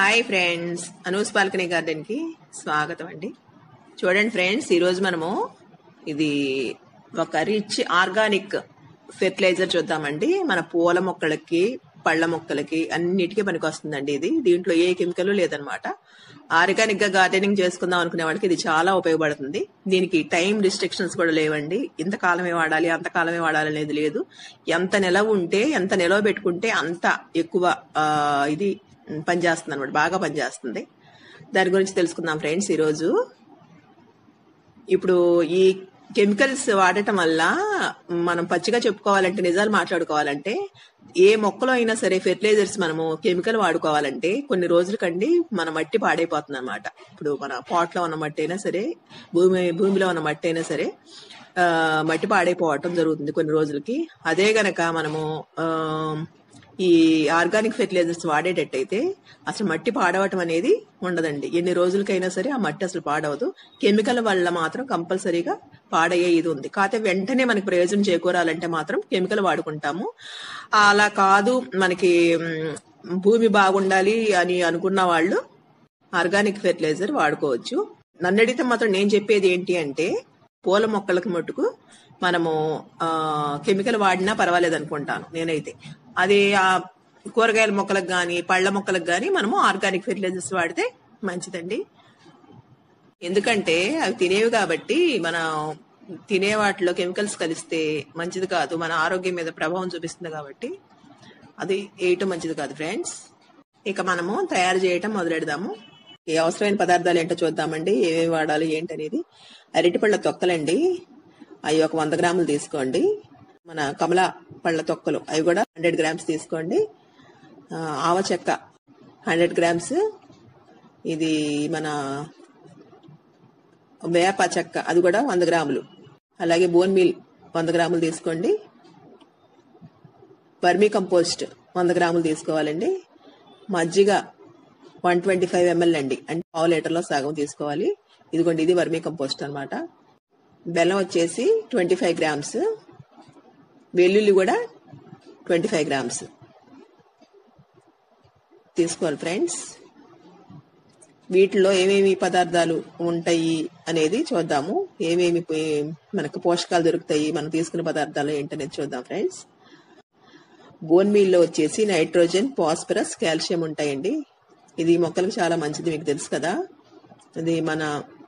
hi friends Anu's balcony garden కి స్వాగతం అండి చూడండి ఫ్రెండ్స్ ఈరోజు మనము ఇది ఒక రిచ్ ఆర్గానిక్ ఫెర్టిలైజర్ చూద్దామండి మన పూల మొక్కలకి పళ్ళ మొక్కలకి అన్నిటికీ పనికి వస్తుందండి ఇది దీంట్లో ఏ కెమికల్ లేదనమాట ఆర్గానిక్ గా గార్డెనింగ్ చేసుకుందాం అనుకునే వాళ్ళకి ఇది చాలా ఉపయోగపడుతుంది దీనికి టైం రిస్ట్రిక్షన్స్ కూడా లేవండి ఇంత కాలమే వాడాలి అంత కాలమే వాడాలి అనేది లేదు ఎంత నిలవ ఉంటే ఎంత నిలవ పెట్టుకుంటే అంత ఎక్కువ ఆ, ఇది పనిచేస్తుంది అనమాట బాగా పనిచేస్తుంది దాని గురించి తెలుసుకుందాం ఫ్రెండ్స్ ఈరోజు ఇప్పుడు ఈ కెమికల్స్ వాడటం వల్ల మనం పచ్చిగా చెప్పుకోవాలంటే నిజాలు మాట్లాడుకోవాలంటే ఏ మొక్కలో అయినా సరే ఫెర్టిలైజర్స్ మనము కెమికల్ వాడుకోవాలంటే కొన్ని రోజులకండి మన మట్టి పాడైపోతుంది అనమాట ఇప్పుడు మన pot లో ఉన్న మట్టి అయినా సరే భూమి భూమిలో ఉన్న మట్టి అయినా సరే ఆ, మట్టి పాడైపోవటం జరుగుతుంది కొన్ని రోజులకి అదే గనక మనము ఆ, ఈ ఆర్గానిక్ ఫెర్టిలైజర్స్ వాడేటట్టయితే అసలు మట్టి పాడవటం అనేది ఉండదండి ఎన్ని రోజులకైనా సరే ఆ మట్టి అసలు పాడవదు కెమికల్ వల్ల మాత్రం కంపల్సరీగా పాడయ్యే ఇది ఉంది కాకపోతే వెంటనే మనకి ప్రయోజనం చేకూరాలంటే మాత్రం కెమికల్ వాడుకుంటాము అలా కాదు మనకి మ్, భూమి బాగుండాలి అని అనుకున్న వాళ్ళు ఆర్గానిక్ ఫెర్టిలైజర్ వాడుకోవచ్చు నన్ను అడిగితే మాత్రం నేను చెప్పేది ఏంటి అంటే పూల మొక్కలకు మట్టుకు మనము ఆ, కెమికల్ వాడినా పర్వాలేదు అనుకుంటాను నేనైతే అదే ఆ కూరగాయల మొక్కలకు కానీ పళ్ళ మొక్కలకు కానీ మనము ఆర్గానిక్ ఫెర్టిలైజర్స్ వాడితే మంచిదండి ఎందుకంటే అవి తినేవి కాబట్టి మనం తినే వాటిలో కెమికల్స్ కలిస్తే మంచిది కాదు మన ఆరోగ్యం మీద ప్రభావం చూపిస్తుంది కాబట్టి అది వేయటం మంచిది కాదు ఫ్రెండ్స్ ఇక మనము తయారు చేయటం మొదలెడదాము ఈ అవసరమైన పదార్థాలు ఏంటో చూద్దామండి ఏమేమి వాడాలి ఏంటనేది అరటిపళ్ళ తొక్కలండి అవి ఒక వంద గ్రాములు తీసుకోండి మన కమల పళ్ళ తొక్కలు అవి కూడా హండ్రెడ్ గ్రామ్స్ తీసుకోండి ఆ, ఆవ చెక్క హండ్రెడ్ గ్రామ్స్ ఇది మన వేప చెక్క అది కూడా వంద గ్రాములు అలాగే బోన్ మీల్ వంద గ్రాములు తీసుకోండి వర్మీ కంపోస్ట్ వంద గ్రాములు తీసుకోవాలండి మజ్జిగ వన్ ట్వంటీ ఫైవ్ ఎంఎల్ అండి అంటే పావు లీటర్లో సగం తీసుకోవాలి ఇదిగోండి ఇది వర్మీ కంపోస్ట్ అన్నమాట బెల్లం వచ్చేసి ట్వంటీ ఫైవ్ గ్రామ్స్ వెల్లుల్లి కూడా ట్వంటీ ఫైవ్ గ్రామ్స్ తీసుకోవాలి ఫ్రెండ్స్ వీటిలో ఏమేమి పదార్థాలు ఉంటాయి అనేది చూద్దాము ఏమేమి పో- మనకు పోషకాలు దొరుకుతాయి మనం తీసుకునే పదార్థాలు ఏంటనేది చూద్దాం ఫ్రెండ్స్ బోన్ మీల్లో వచ్చేసి నైట్రోజన్ ఫాస్ఫరస్ కాల్షియం ఉంటాయండి ఇది మొక్కలకు చాలా మంచిది మీకు తెలుసు కదా ఇది మన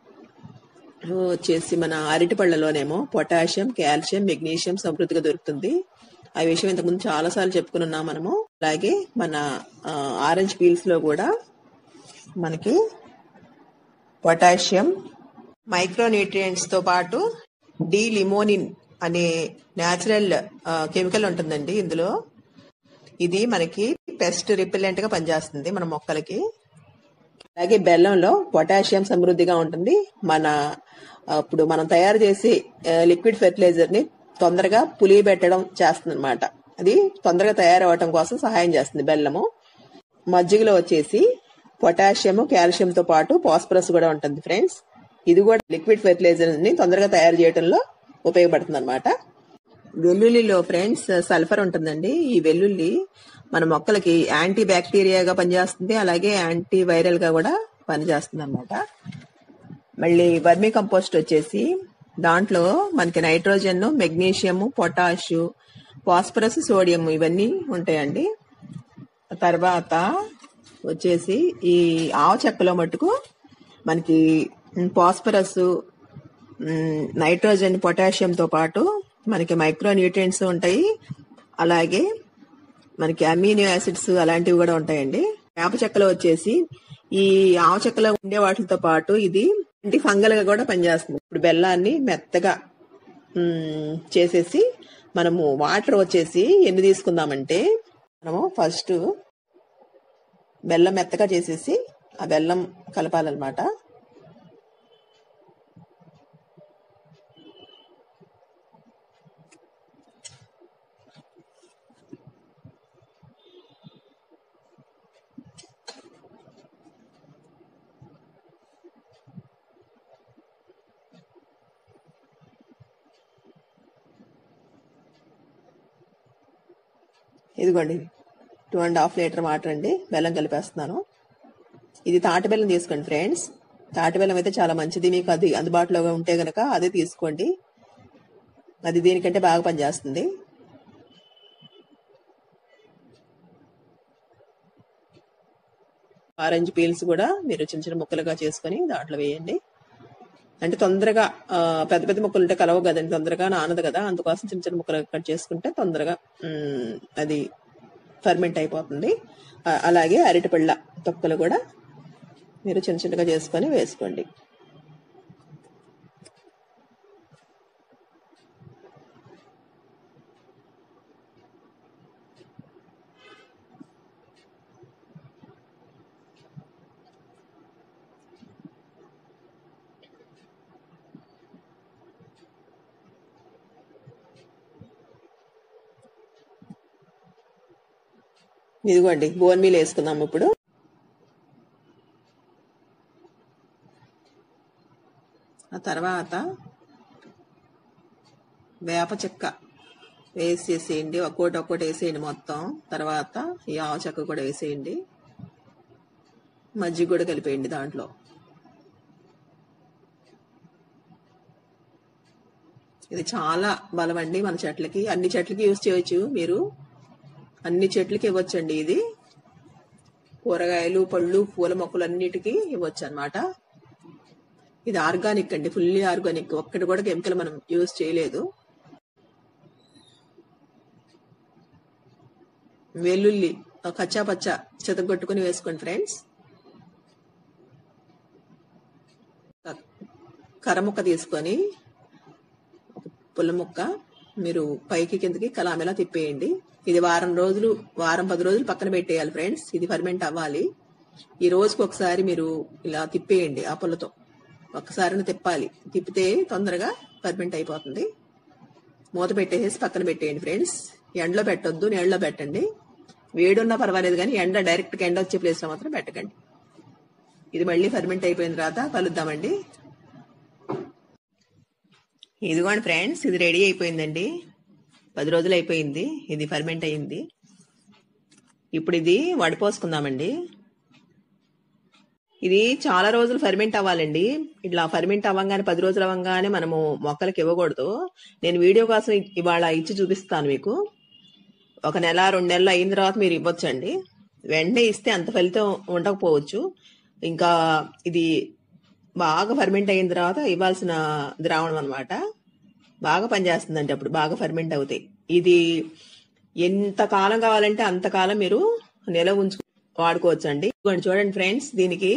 వచ్చేసి మన అరటి పళ్ళలోనేమో పొటాషియం కాల్షియం మెగ్నీషియం సమృద్ధిగా దొరుకుతుంది ఆ విషయం ఇంతకుముందు చాలా సార్లు చెప్పుకుని ఉన్నాం మనము అలాగే మన ఆ, ఆరెంజ్ పీల్స్ లో కూడా మనకి పొటాషియం మైక్రోన్యూట్రియంట్స్ తో పాటు డి లిమోనిన్ అనే న్యాచురల్ కెమికల్ ఉంటుందండి ఇందులో ఇది మనకి పెస్ట్ రిపెల్లెంట్ గా పనిచేస్తుంది మన మొక్కలకి అలాగే బెల్లంలో పొటాషియం సమృద్ధిగా ఉంటుంది మన అప్పుడు మనం తయారు చేసే లిక్విడ్ ఫెర్టిలైజర్ ని తొందరగా పులియబెట్టడం చేస్తుంది అనమాట అది తొందరగా తయారవటం కోసం సహాయం చేస్తుంది బెల్లము మజ్జిగలో వచ్చేసి పొటాషియం కాల్షియం తో పాటు ఫాస్ఫరస్ కూడా ఉంటుంది ఫ్రెండ్స్ ఇది కూడా లిక్విడ్ ఫెర్టిలైజర్ ని తొందరగా తయారు చేయడంలో ఉపయోగపడుతుంది అనమాట వెల్లుల్లిలో ఫ్రెండ్స్ సల్ఫర్ ఉంటుందండి ఈ వెల్లుల్లి మన మొక్కలకి యాంటీ బ్యాక్టీరియాగా పనిచేస్తుంది అలాగే యాంటీ వైరల్ గా కూడా పనిచేస్తుంది అనమాట మళ్ళీ వర్మీ కంపోస్ట్ వచ్చేసి దాంట్లో మనకి nitrogen magnesium potash phosphorus sodium ఇవన్నీ ఉంటాయండి తర్వాత వచ్చేసి ఈ ఆవ చెక్కలో మట్టుకు మనకి ఫాస్ఫరస్ మ్, నైట్రోజన్ పొటాషియంతో పాటు మనకి మైక్రో న్యూట్రియంట్స్ ఉంటాయి అలాగే మనకి అమీనో యాసిడ్స్ అలాంటివి కూడా ఉంటాయండి వేప చెక్కలో వచ్చేసి ఈ ఆవ చెక్కలో ఉండే వాటితో పాటు ఇది యాంటీ ఫంగల్ గా కూడా పనిచేస్తుంది ఇప్పుడు బెల్లాన్ని మెత్తగా మ్, చేసేసి మనము వాటర్ వచ్చేసి ఎన్ని తీసుకుందామంటే మనము ఫస్ట్ బెల్లం మెత్తగా చేసేసి ఆ బెల్లం కలపాలన్నమాట ఇదిగోండి two and half litre water అండి బెల్లం కలిపేస్తున్నాను ఇది తాటి బెల్లం తీసుకోండి ఫ్రెండ్స్ తాటి బెల్లం అయితే చాలా మంచిది మీకు అది అందుబాటులో ఉంటే గనక అదే తీసుకోండి అది దీనికంటే బాగా పనిచేస్తుంది ఆరెంజ్ పీల్స్ కూడా మీరు చిన్న చిన్న ముక్కలుగా చేసుకొని దాంట్లో వేయండి అంటే తొందరగా ఆ, పెద్ద పెద్ద ముక్కలు ఉంటే కలవ కదండి తొందరగా నానదు కదా అందుకోసం చిన్న చిన్న ముక్కలు కట్ చేసుకుంటే తొందరగా మ్, అది ఫర్మెంట్ అయిపోతుంది ఆ, అలాగే అరటిపళ్ళ తొక్కలు కూడా మీరు చిన్న చిన్నగా చేసుకొని వేసుకోండి ఇదిగోండి బోన్ మీల్ వేసుకుందాం ఇప్పుడు ఆ తర్వాత వేప చెక్క వేసేసేయండి ఒక్కోటి ఒక్కోటి వేసేయండి మొత్తం తర్వాత ఈ ఆవ చెక్క కూడా వేసేయండి మజ్జిగ కూడా కలిపేయండి దాంట్లో ఇది చాలా బలం అండి మన చెట్లకి అన్ని చెట్లకి యూజ్ చేయొచ్చు మీరు అన్ని చెట్లకి ఇవ్వచ్చండి ఇది కూరగాయలు పళ్ళు పూల మొక్కలు అన్నిటికీ ఇవ్వచ్చు అనమాట ఇది ఆర్గానిక్ అండి ఫుల్లీ ఆర్గానిక్ ఒక్కటి కూడా కెమికల్ మనం యూజ్ చేయలేదు వెల్లుల్లి ఒక కచ్చా పచ్చా చెతగొట్టుకుని వేసుకోండి ఫ్రెండ్స్ కర్రముక్క తీసుకొని ఒక పుల్ల ముక్క మీరు పైకి కిందకి కలామెలా తిప్పేయండి ఇది వారం రోజులు వారం పది రోజులు పక్కన పెట్టేయాలి ఫ్రెండ్స్ ఇది ఫర్మెంట్ అవ్వాలి ఈ రోజుకి ఒకసారి మీరు ఇలా తిప్పేయండి ఆ పుల్లతో ఒక్కసారిని తిప్పాలి తిప్పితే తొందరగా ఫర్మెంట్ అయిపోతుంది మూత పెట్టేసేసి పక్కన పెట్టేయండి ఫ్రెండ్స్ ఎండలో పెట్టొద్దు నీళ్ళలో పెట్టండి వేడున్నా పర్వాలేదు కానీ ఎండ డైరెక్ట్ గా ఎండ వచ్చే ప్లేస్ లో మాత్రం పెట్టకండి ఇది మళ్ళీ ఫర్మెంట్ అయిపోయిన తర్వాత కలుద్దామండి ఇదిగోండి ఫ్రెండ్స్ ఇది రెడీ అయిపోయిందండి పది రోజులు అయిపోయింది ఇది ఫర్మెంట్ అయింది ఇప్పుడు ఇది వడిపోసుకుందామండి ఇది చాలా రోజులు ఫర్మెంట్ అవ్వాలండి ఇట్లా ఫర్మెంట్ అవ్వగానే పది రోజులు అవ్వగానే మనము మొక్కలకి ఇవ్వకూడదు నేను వీడియో కోసం ఇవాళ ఇచ్చి చూపిస్తాను మీకు ఒక నెల రెండు నెలలు అయిన తర్వాత మీరు ఇవ్వచ్చండి వెంటనే ఇస్తే అంత ఫలితం ఉండకపోవచ్చు ఇంకా ఇది బాగా ఫర్మెంట్ అయిన తర్వాత ఇవ్వాల్సిన ద్రావణం అనమాట బాగా పనిచేస్తుందండి అప్పుడు బాగా ఫర్మెంట్ అవుతాయి ఇది ఎంత కాలం కావాలంటే అంత కాలం మీరు నిలవ ఉంచు వాడుకోవచ్చు అండి ఇదిగోండి చూడండి ఫ్రెండ్స్ దీనికి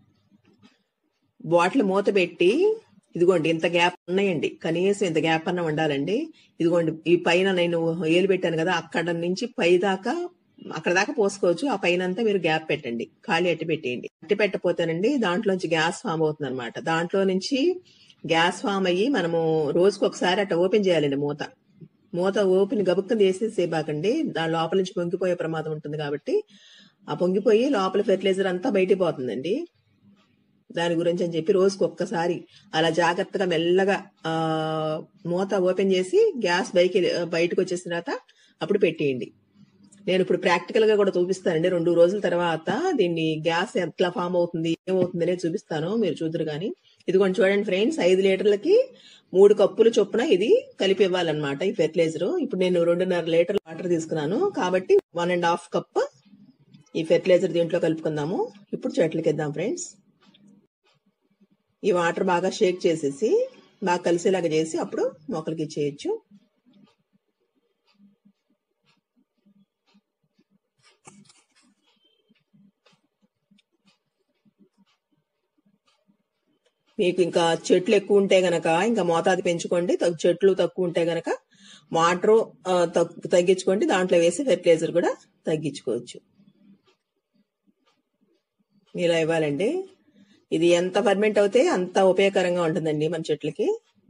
బాటిల్ మూత పెట్టి ఇదిగోండి ఇంత గ్యాప్ ఉన్నాయండి కనీసం ఇంత గ్యాప్ అన్న ఉండాలండి ఇదిగోండి ఈ పైన నేను ఏలు పెట్టాను కదా అక్కడ నుంచి పై దాకా అక్కడ దాకా పోసుకోవచ్చు ఆ పైన అంతా మీరు గ్యాప్ పెట్టండి ఖాళీ అట్టి పెట్టేయండి అట్టి పెట్టపోతేనండి దాంట్లోంచి గ్యాస్ ఫామ్ అవుతుంది అనమాట దాంట్లో నుంచి గ్యాస్ ఫామ్ అయ్యి మనము రోజుకి ఒకసారి అట్లా ఓపెన్ చేయాలండి మూత మూత ఓపెన్ గబుక్కని చేసేసేపాకండి దాని లోపల నుంచి పొంగిపోయే ప్రమాదం ఉంటుంది కాబట్టి ఆ పొంగిపోయి లోపల ఫెర్టిలైజర్ అంతా బయటికి పోతుందండి దాని గురించి అని చెప్పి రోజుకి ఒక్కసారి అలా జాగ్రత్తగా మెల్లగా ఆ మూత ఓపెన్ చేసి గ్యాస్ బయకి బయటకు వచ్చేసిన తర్వాత అప్పుడు పెట్టేయండి నేను ఇప్పుడు ప్రాక్టికల్ గా కూడా చూపిస్తానండి రెండు రోజుల తర్వాత దీన్ని గ్యాస్ ఎట్లా ఫామ్ అవుతుంది ఏమవుతుంది అనేది చూపిస్తాను మీరు చూద్దరు కానీ ఇదిగోండి చూడండి ఫ్రెండ్స్ ఐదు లీటర్లకి మూడు కప్పులు చొప్పున ఇది కలిపి ఇవ్వాలన్నమాట ఈ ఫెర్టిలైజర్ ఇప్పుడు నేను రెండున్నర లీటర్ వాటర్ తీసుకున్నాను కాబట్టి వన్ అండ్ హాఫ్ కప్ ఈ ఫెర్టిలైజర్ దీంట్లో కలుపుకుందాము ఇప్పుడు చెట్లకి ఇద్దాం ఫ్రెండ్స్ ఈ వాటర్ బాగా షేక్ చేసేసి బాగా కలిసేలాగా చేసి అప్పుడు మొక్కలకి ఇచ్చేయచ్చు మీకు ఇంకా చెట్లు ఎక్కువ ఉంటే గనక ఇంకా మోతాదు పెంచుకోండి తగ్గు- చెట్లు తక్కువ ఉంటే గనక వాటర్ తగ్గించుకోండి దాంట్లో వేసి ఫెర్టిలైజర్ కూడా తగ్గించుకోవచ్చు ఇలా ఇవ్వాలండి ఇది ఎంత ఫర్మెంట్ అవుతే అంత ఉపయోగకరంగా ఉంటుందండి మన చెట్లకి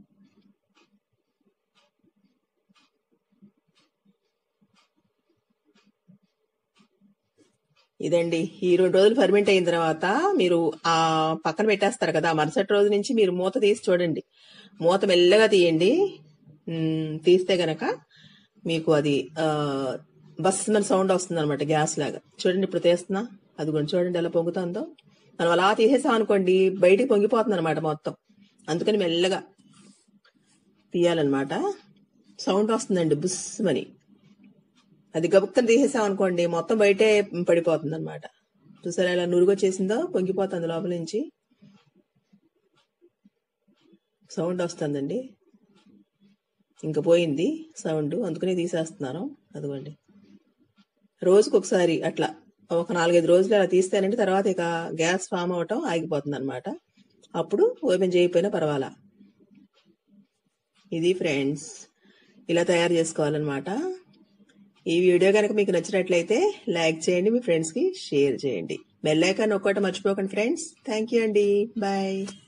ఇదండి ఈ రెండు రోజులు ఫర్మెంట్ అయిన తర్వాత మీరు ఆ పక్కన పెట్టేస్తారు కదా మరుసటి రోజు నుంచి మీరు మూత తీసి చూడండి మూత మెల్లగా తీయండి ఉమ్, తీస్తే గనక మీకు అది ఆ బస్ మన సౌండ్ వస్తుంది అనమాట గ్యాస్ లాగా చూడండి ఇప్పుడు తీస్తున్నా అది కూడా చూడండి ఎలా పొంగుతుందో మనం అలా తీసేసాం అనుకోండి బయటికి పొంగిపోతుంది అనమాట మొత్తం అందుకని మెల్లగా తీయాలన్నమాట సౌండ్ వస్తుందండి బుస్మని అది గబుక్కని తీసేసాం అనుకోండి మొత్తం బయటే పడిపోతుంది అనమాట చూసారా ఇలా నురుగు వచ్చేసిందో పొంగిపోతుంది లోపల నుంచి సౌండ్ వస్తుందండి ఇంకా పోయింది సౌండ్ అందుకనే తీసేస్తున్నాను అదిగోండి రోజుకు ఒకసారి అట్లా ఒక నాలుగైదు రోజులు అలా తీస్తానంటే తర్వాత ఇక గ్యాస్ ఫామ్ అవటం ఆగిపోతుంది అనమాట అప్పుడు ఓపెన్ చేయకపోయినా పర్వాలా ఇది ఫ్రెండ్స్ ఇలా తయారు చేసుకోవాలన్నమాట ఈ వీడియో కనుక మీకు నచ్చినట్లయితే లైక్ చేయండి మీ ఫ్రెండ్స్కి షేర్ చేయండి బెల్ ఐకాన్ ఒక్కటి మర్చిపోకండి ఫ్రెండ్స్ థ్యాంక్ యూ అండి బాయ్